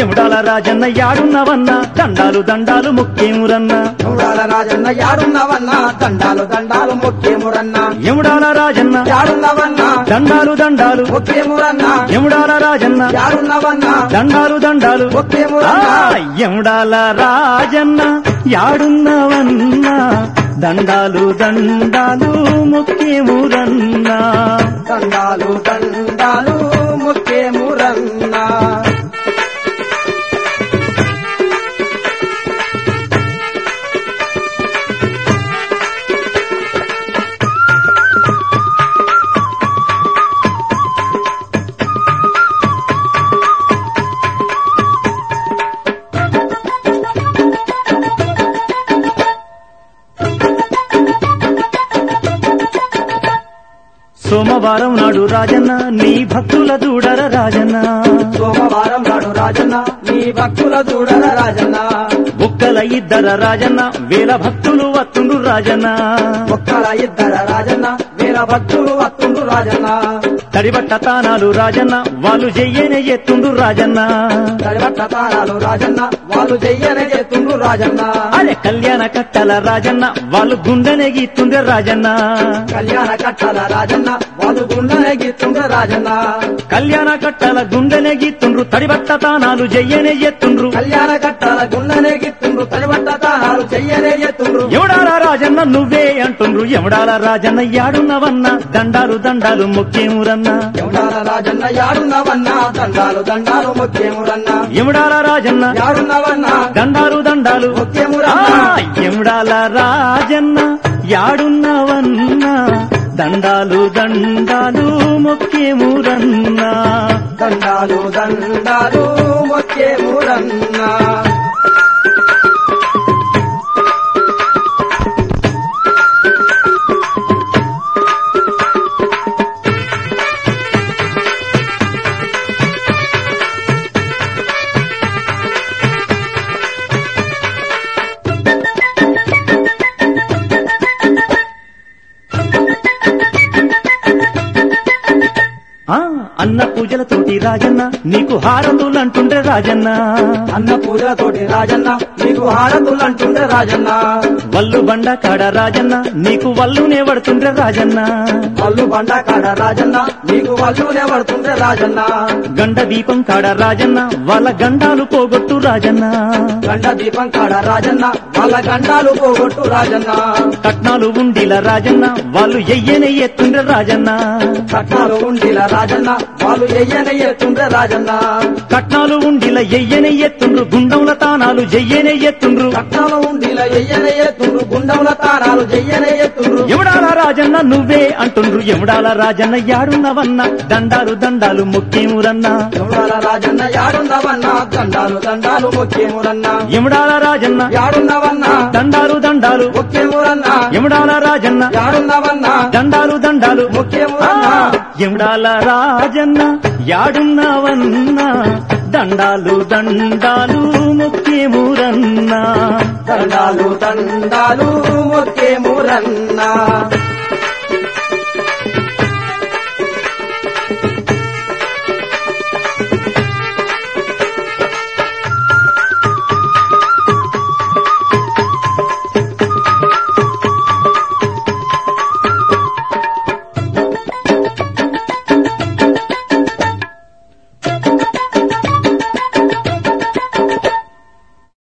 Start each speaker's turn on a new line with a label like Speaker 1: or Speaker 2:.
Speaker 1: ఎముడాల రాజన్న యాడున్నవన్నా దండాలు దండాలు ముఖ్యమురన్నా
Speaker 2: చూడాల రాజన్న యాడున్నవన్నా దండాలు దండాలు ముఖ్యమురన్నా
Speaker 1: ఎముడాల రాజన్న
Speaker 2: యాడున్నవన్నా
Speaker 1: దండాలు దండాలు
Speaker 2: ముఖ్యమురన్నా
Speaker 1: ఎముడాల రాజన్న
Speaker 2: యాడున్నవన్నా
Speaker 1: దండాలు దండాలు ఆ,
Speaker 2: ముఖ్యమురన్నా
Speaker 1: ఎముడాల రాజన్న యాడున్నవన్నా దండాలు దండాలు ముఖ్యమురన్నా
Speaker 2: దండాలు దండాలు ముఖ్యమురన్నా
Speaker 1: సోమవారం నాడు రాజన్న నీ భక్తుల దూడర రాజన్న
Speaker 2: సోమవారం నాడు రాజన్న నీ భక్తుల చూడర రాజన్న
Speaker 1: బుక్కల ఇద్దర రాజన్న వేల భక్తులు వత్తుండు రాజన్న
Speaker 2: ఒక్కల ఇద్దర రాజన్న వీర భక్తులు వత్తుండు రాజన్న
Speaker 1: తడిబట్ట తానాలు రాజన్న వాళ్ళు చెయ్యనే ఎత్తుండు రాజన్న
Speaker 2: తడిబట్ట తారాలు రాజన్న వాళ్ళు చెయ్యనే ఎత్తుండు రాజన్న
Speaker 1: అరే కళ్యాణ కట్టల రాజన్న వాళ్ళు గుండెనే గీతుండే రాజన్న
Speaker 2: కళ్యాణ కట్టల రాజన్న వాళ్ళు గుండెనే గీతుండ్రు రాజన్న
Speaker 1: కళ్యాణ కట్టల గుండెనే గీతుండ్రు తడిబట్ట తానాలు చెయ్యనే ఎత్తుండ్రు
Speaker 2: కళ్యాణ కట్టల గుండెనే గీతుండ్రు తడిబట్ట తారాలు చెయ్యనే ఎత్తుండ్రు
Speaker 1: ఎవడాల రాజన్న నువ్వే అంటుండ్రు ఎవడాల రాజన్న యాడున్నవన్న దండాలు దండాలు ముఖ్యమురన్నా
Speaker 2: ఎవడాల రాజన్న యాడున్నవన్నా దండాలు దండాలు ముఖ్యమురన్నా
Speaker 1: ఎవడాల రాజన్న
Speaker 2: యాడున్నవన్నా
Speaker 1: దండాలు దండాలు ఆ,
Speaker 2: ముఖ్యమురన్నా
Speaker 1: ఎముడాల రాజన్న యాడున్నవన్నా దండాలు దండాలు ముఖ్యమురన్నా
Speaker 2: దండాలు దండాలు ముఖ్యమురన్నా
Speaker 1: ఆ అన్న పూజలతోటి రాజన్న నీకు హారతులు అంటుండ్రే రాజన్న
Speaker 2: అన్న పూజతోటి రాజన్న నీకు హారతులు అంటుండే రాజన్న
Speaker 1: వల్లు బండ కాడ రాజన్న నీకు వల్లునే పడుతుండ్రే రాజన్న
Speaker 2: వల్లు బండ కాడ రాజన్న నీకు వల్లునే పడుతుండే రాజన్న
Speaker 1: గండ దీపం కాడ రాజన్న వాళ్ళ గండాలు పోగొట్టు రాజన్న
Speaker 2: గండ దీపం కాడ రాజన్న వాళ్ళ గండాలు పోగొట్టు రాజన్న
Speaker 1: కట్నాలు ఉండిల రాజన్న వాళ్ళు ఎయ్యనే ఎత్తుండ్రే రాజన్న
Speaker 2: కట్నాలు ఉండిల రాజన్న వాళ్ళు ఎయ్యనే ఎత్తుండే రాజన్న
Speaker 1: కట్నాలు ఉండిల ఎయ్యనే ఎత్తుండ్రు గుండంల తానాలు జెయ్యనే ఎత్తుండ్రు
Speaker 2: కట్నాలు ఉండిల ఎయ్యనే ఎత్తుండ్రు గుండముల తారాలు చెయ్యనే ఎత్తుండ్రు
Speaker 1: ఎవడాల రాజన్న నువ్వే అంటుండ్రు ఎవడాల రాజన్న యాడున్నవన్న దండాలు దండాలు ముఖ్యమురన్నా
Speaker 2: ఎవడాల రాజన్న యాడున్నవన్నా దండాలు దండాలు ముఖ్యమురన్నా
Speaker 1: ఎముడాల రాజన్న
Speaker 2: యాడున్నవన్నా
Speaker 1: దండాలు దండాలు
Speaker 2: ముఖ్యమురన్నా
Speaker 1: ఎముడాల రాజన్న
Speaker 2: యాడున్నవన్నా
Speaker 1: దండాలు దండాలు ఆ,
Speaker 2: ముఖ్యమురన్నా
Speaker 1: ఎముడాల రాజన్న యాడున్నవన్నా దండాలు దండాలు ముఖ్యమురన్నా
Speaker 2: దండాలు దండాలు ముఖ్యమురన్నా